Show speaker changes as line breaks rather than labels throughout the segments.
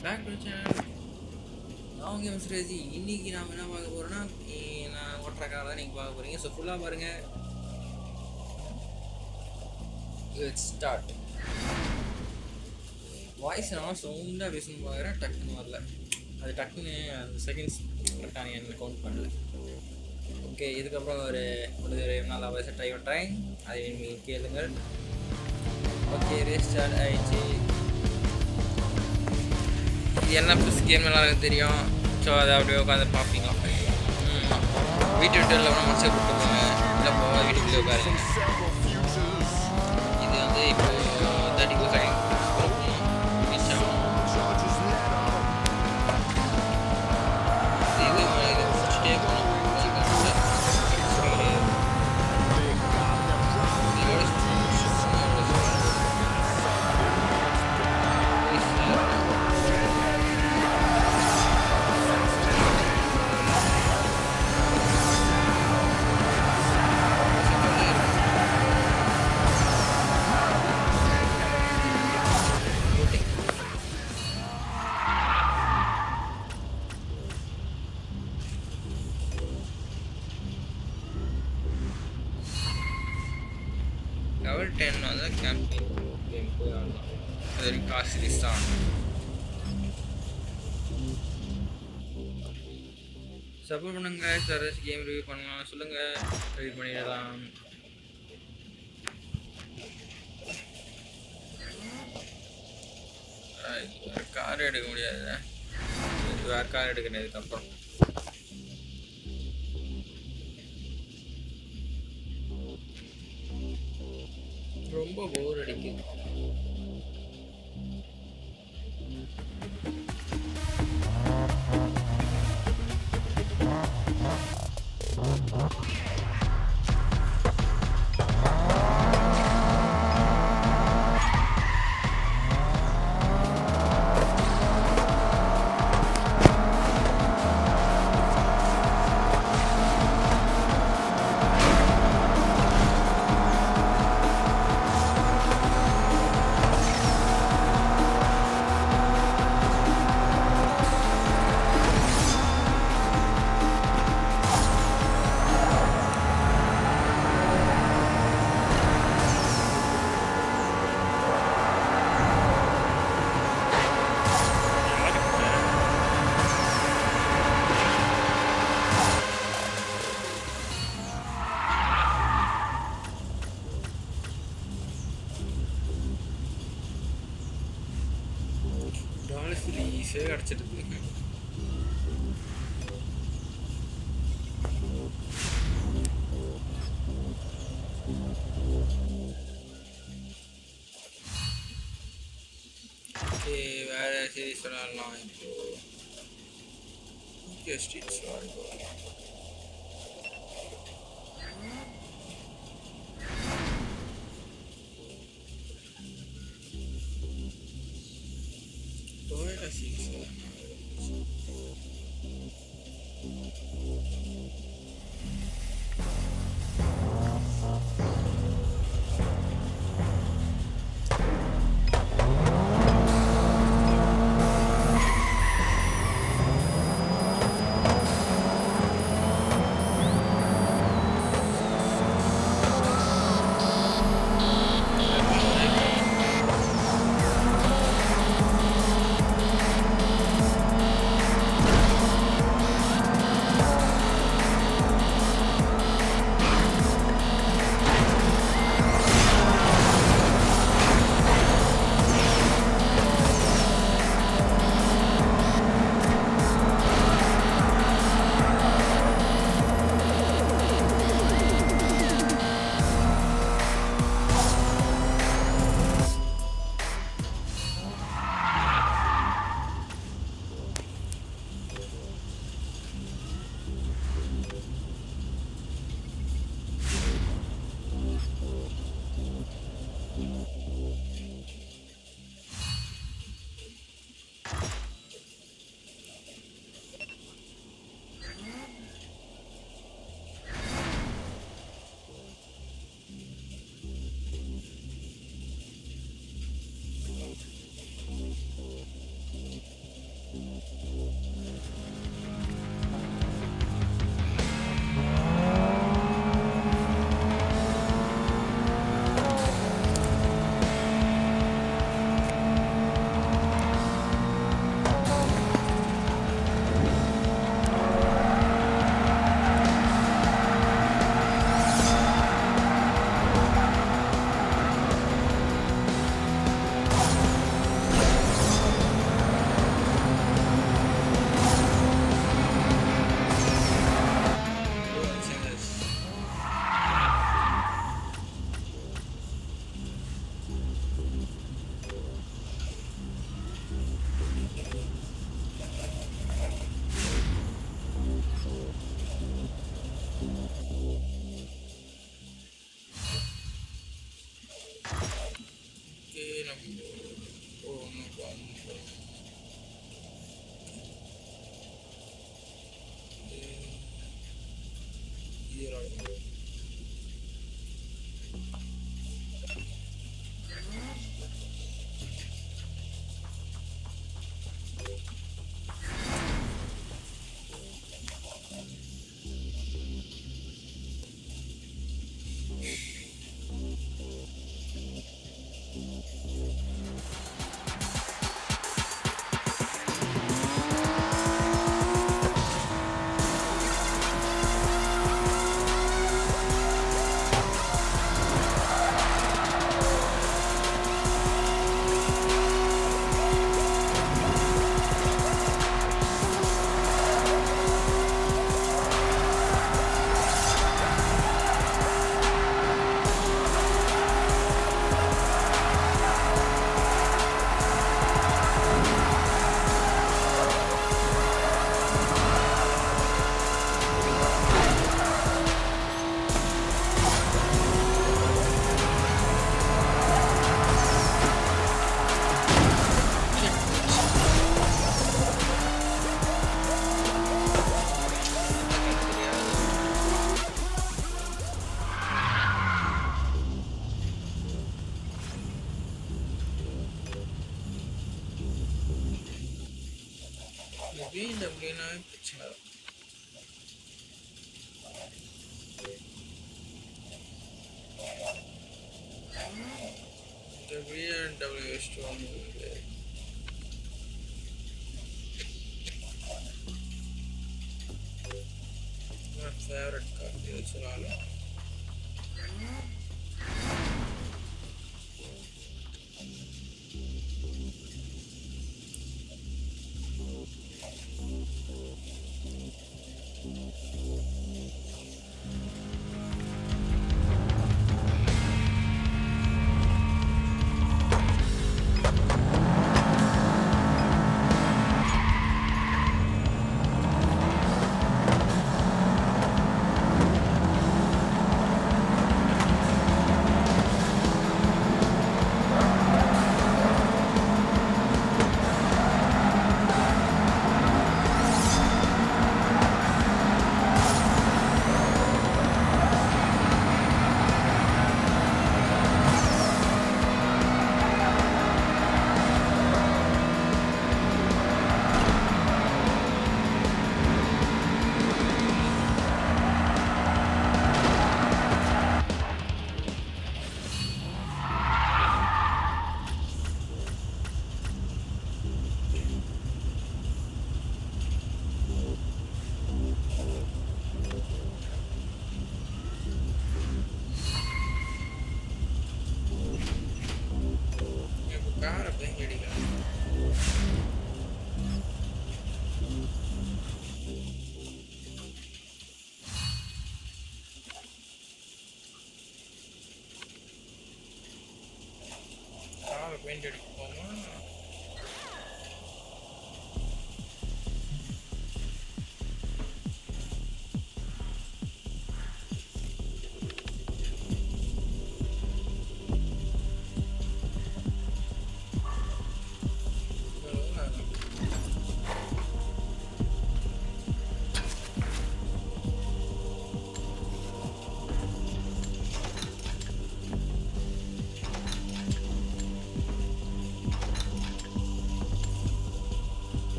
Back to channel நான் உங்கள் மிஸ்ரேஜி இன்னைக்கு நாம் என்ன பார்க்க போகிறோன்னா நான் ஓட்டுற கார் தான் நீங்கள் பார்க்க போகிறீங்க ஸோ ஃபுல்லாக பாருங்கள் லெட்ஸ் ஸ்டார்ட் வாய்ஸ் நான் சவுண்டாக பேசணும் பார்க்குறேன் டக்குன்னு வரல அது டக்குன்னு அந்த செகண்ட்ஸ் கரெக்டாக என்ன கவுண்ட் பண்ணல ஓகே இதுக்கப்புறம் ஒரு ஒரு நாலு வயசு ட்ரை பண்ணுறேன் அதை நீங்கள் கேளுங்கள் ஓகே ரேஸ் ஸ்டார்ட் ஆயிடுச்சு இது என்ன ப்ளஸ் கேம் எல்லாருக்கும் தெரியும் ஸோ அதை அப்படியே உட்காந்து பார்ப்பீங்க வீட்டு விட்டு இல்லாமல் மனசை கூப்பிட்டு போங்க இல்லை போக வீட்டுக்குள்ளே உட்காருங்க இது வந்து இப்போ தேர்ட்டி ஃபோர் செகண்ட் ரீச் ஆகும் இது இது முடிச்சுட்டே போகணும் லெவல் டென் வந்து கேம்பிங் கேம் போய் ஆடலாம் அது வரைக்கும் காசு சீரிஸ் தான் சப்போர்ட் பண்ணுங்க சார் கேம் ரிவ்யூ பண்ணலாம் சொல்லுங்க ரிவ்யூ பண்ணிடலாம் கார் எடுக்க முடியாது வேறு கார் எடுக்கணும் இதுக்கப்புறம் ரொம்ப போர் அடிக்குது டாலர்ஸ் ஈஸியாக கிடச்சிருக்கு ஓகே வேறு சீரீஸ் விளாட்லாம் இப்போ ஓகே ஸ்ட்ரீட்ஸ் விளாடுவோம் Toyota Six oh no problem. இது- இது ஒரு ஆள். இந்த பிஎன்டபிள்யூனாவே பிரச்சனை தான் இந்த பிஎன்டபிள்யூ ஸ்டோன் ஃபேவரட் கார் இது சொல்லலாம் இப்போ காரை பெயிண்ட் அடிக்கலாம் காரை பெயிண்ட் அடிக்க போமா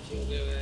ஓகே ஓகே